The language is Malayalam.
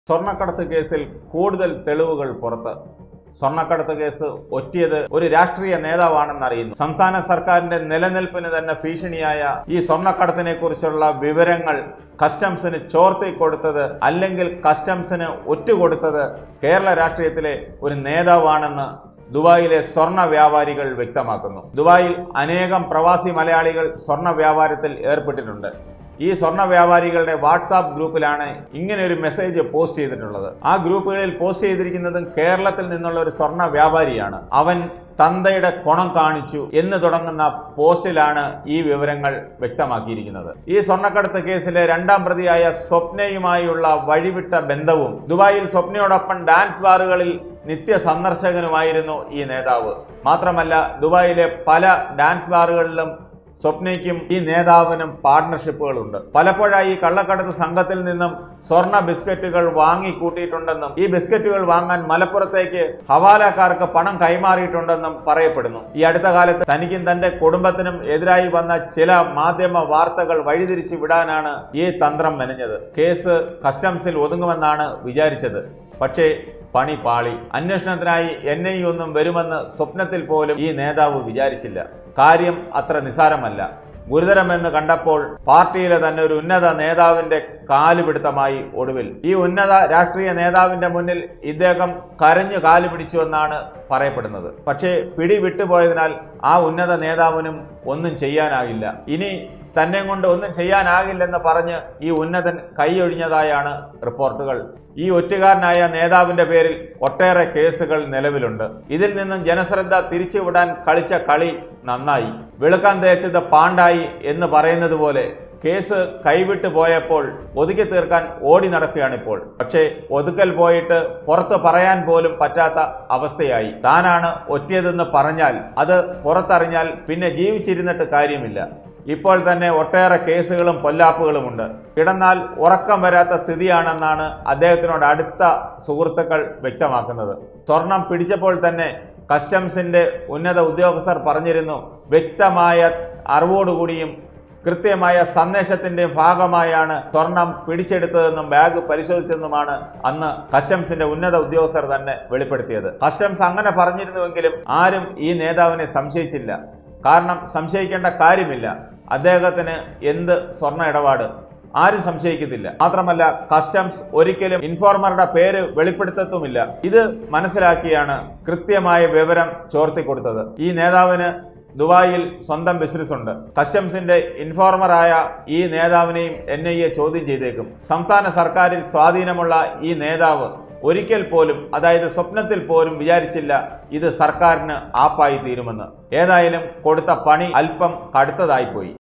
സ്വർണ്ണക്കടത്ത് കേസിൽ കൂടുതൽ തെളിവുകൾ പുറത്ത് സ്വർണ്ണക്കടത്ത് കേസ് ഒറ്റിയത് ഒരു രാഷ്ട്രീയ നേതാവാണെന്നറിയുന്നു സംസ്ഥാന സർക്കാരിന്റെ നിലനിൽപ്പിന് തന്നെ ഭീഷണിയായ ഈ സ്വർണ്ണക്കടത്തിനെ കുറിച്ചുള്ള വിവരങ്ങൾ കസ്റ്റംസിന് ചോർത്തി കൊടുത്തത് അല്ലെങ്കിൽ കസ്റ്റംസിന് ഒറ്റുകൊടുത്തത് കേരള രാഷ്ട്രീയത്തിലെ ഒരു നേതാവാണെന്ന് ദുബായിലെ സ്വർണ്ണ വ്യാപാരികൾ വ്യക്തമാക്കുന്നു ദുബായിൽ അനേകം പ്രവാസി മലയാളികൾ സ്വർണ്ണ വ്യാപാരത്തിൽ ഏർപ്പെട്ടിട്ടുണ്ട് ഈ സ്വർണ്ണ വ്യാപാരികളുടെ വാട്സാപ്പ് ഗ്രൂപ്പിലാണ് ഇങ്ങനെ ഒരു മെസ്സേജ് പോസ്റ്റ് ചെയ്തിട്ടുള്ളത് ആ ഗ്രൂപ്പുകളിൽ പോസ്റ്റ് ചെയ്തിരിക്കുന്നതും കേരളത്തിൽ നിന്നുള്ള ഒരു സ്വർണ്ണ വ്യാപാരിയാണ് അവൻ തന്തയുടെ കുണം കാണിച്ചു എന്ന് തുടങ്ങുന്ന പോസ്റ്റിലാണ് ഈ വിവരങ്ങൾ വ്യക്തമാക്കിയിരിക്കുന്നത് ഈ സ്വർണ്ണക്കടത്ത് കേസിലെ രണ്ടാം പ്രതിയായ സ്വപ്നയുമായുള്ള വഴിവിട്ട ബന്ധവും ദുബായിൽ സ്വപ്നയോടൊപ്പം ഡാൻസ് ബാറുകളിൽ നിത്യ സന്ദർശകനുമായിരുന്നു ഈ നേതാവ് മാത്രമല്ല ദുബായിലെ പല ഡാൻസ് ബാറുകളിലും സ്വപ്നയ്ക്കും ഈ നേതാവിനും പാർട്ണർഷിപ്പുകളുണ്ട് പലപ്പോഴായി ഈ കള്ളക്കടത്ത് സംഘത്തിൽ നിന്നും സ്വർണ്ണ ബിസ്ക്കറ്റുകൾ വാങ്ങി കൂട്ടിയിട്ടുണ്ടെന്നും ഈ ബിസ്ക്കറ്റുകൾ വാങ്ങാൻ മലപ്പുറത്തേക്ക് ഹവാലക്കാർക്ക് പണം കൈമാറിയിട്ടുണ്ടെന്നും പറയപ്പെടുന്നു ഈ അടുത്ത കാലത്ത് തനിക്കും തന്റെ കുടുംബത്തിനും എതിരായി വന്ന ചില മാധ്യമ വാർത്തകൾ വഴിതിരിച്ചു വിടാനാണ് ഈ തന്ത്രം മെനഞ്ഞത് കേസ് കസ്റ്റംസിൽ ഒതുങ്ങുമെന്നാണ് വിചാരിച്ചത് പക്ഷേ പണി പാളി അന്വേഷണത്തിനായി എൻ ഐ ഒന്നും വരുമെന്ന് സ്വപ്നത്തിൽ പോലും ഈ നേതാവ് വിചാരിച്ചില്ല കാര്യം അത്ര നിസാരമല്ല ഗുരുതരമെന്ന് കണ്ടപ്പോൾ പാർട്ടിയിലെ തന്നെ ഒരു ഉന്നത നേതാവിന്റെ കാലുപിടുത്തമായി ഒടുവിൽ ഈ ഉന്നത രാഷ്ട്രീയ നേതാവിന്റെ മുന്നിൽ ഇദ്ദേഹം കരഞ്ഞു കാലു പിടിച്ചുവെന്നാണ് പറയപ്പെടുന്നത് പക്ഷേ പിടി വിട്ടുപോയതിനാൽ ആ ഉന്നത നേതാവിനും ഒന്നും ചെയ്യാനാകില്ല ഇനി തന്നെ കൊണ്ട് ഒന്നും ചെയ്യാനാകില്ലെന്ന് പറഞ്ഞ് ഈ ഉന്നതൻ കൈയൊഴിഞ്ഞതായാണ് റിപ്പോർട്ടുകൾ ഈ ഒറ്റുകാരനായ നേതാവിന്റെ പേരിൽ ഒട്ടേറെ കേസുകൾ നിലവിലുണ്ട് ഇതിൽ നിന്നും ജനശ്രദ്ധ തിരിച്ചുവിടാൻ കളിച്ച കളി നന്നായി വെളുക്കാൻ തേച്ചത് പാണ്ടായി എന്ന് പറയുന്നത് പോലെ കേസ് കൈവിട്ടു പോയപ്പോൾ ഒതുക്കി തീർക്കാൻ ഓടി നടക്കുകയാണിപ്പോൾ പക്ഷേ ഒതുക്കൽ പോയിട്ട് പുറത്ത് പറയാൻ പോലും പറ്റാത്ത അവസ്ഥയായി താനാണ് ഒറ്റിയതെന്ന് പറഞ്ഞാൽ അത് പുറത്തറിഞ്ഞാൽ പിന്നെ ജീവിച്ചിരുന്നിട്ട് കാര്യമില്ല ഇപ്പോൾ തന്നെ ഒട്ടേറെ കേസുകളും പൊല്ലാപ്പുകളുമുണ്ട് കിടന്നാൽ ഉറക്കം വരാത്ത സ്ഥിതിയാണെന്നാണ് അദ്ദേഹത്തിനോട് അടുത്ത സുഹൃത്തുക്കൾ വ്യക്തമാക്കുന്നത് സ്വർണം പിടിച്ചപ്പോൾ തന്നെ കസ്റ്റംസിന്റെ ഉന്നത ഉദ്യോഗസ്ഥർ പറഞ്ഞിരുന്നു വ്യക്തമായ അറിവോടുകൂടിയും കൃത്യമായ സന്ദേശത്തിന്റെ ഭാഗമായാണ് സ്വർണം പിടിച്ചെടുത്തതെന്നും ബാഗ് പരിശോധിച്ചതെന്നുമാണ് അന്ന് കസ്റ്റംസിന്റെ ഉന്നത ഉദ്യോഗസ്ഥർ തന്നെ വെളിപ്പെടുത്തിയത് കസ്റ്റംസ് അങ്ങനെ പറഞ്ഞിരുന്നുവെങ്കിലും ആരും ഈ നേതാവിനെ സംശയിച്ചില്ല കാരണം സംശയിക്കേണ്ട കാര്യമില്ല അദ്ദേഹത്തിന് എന്ത് സ്വർണ്ണ ഇടപാട് ആരും സംശയിക്കത്തില്ല മാത്രമല്ല കസ്റ്റംസ് ഒരിക്കലും ഇൻഫോർമറുടെ പേര് വെളിപ്പെടുത്തത്തുമില്ല ഇത് മനസ്സിലാക്കിയാണ് കൃത്യമായ വിവരം ചോർത്തി കൊടുത്തത് ഈ നേതാവിന് ദുബായിൽ സ്വന്തം ബിസിനസ് ഉണ്ട് കസ്റ്റംസിന്റെ ഇൻഫോർമറായ ഈ നേതാവിനെയും എൻ ഐ എ ചോദ്യം ചെയ്തേക്കും സംസ്ഥാന സർക്കാരിൽ സ്വാധീനമുള്ള ഈ നേതാവ് ഒരിക്കൽ പോലും അതായത് സ്വപ്നത്തിൽ പോലും വിചാരിച്ചില്ല ഇത് സർക്കാരിന് ആപ്പായി തീരുമെന്ന് ഏതായാലും കൊടുത്ത പണി അല്പം കടുത്തതായിപ്പോയി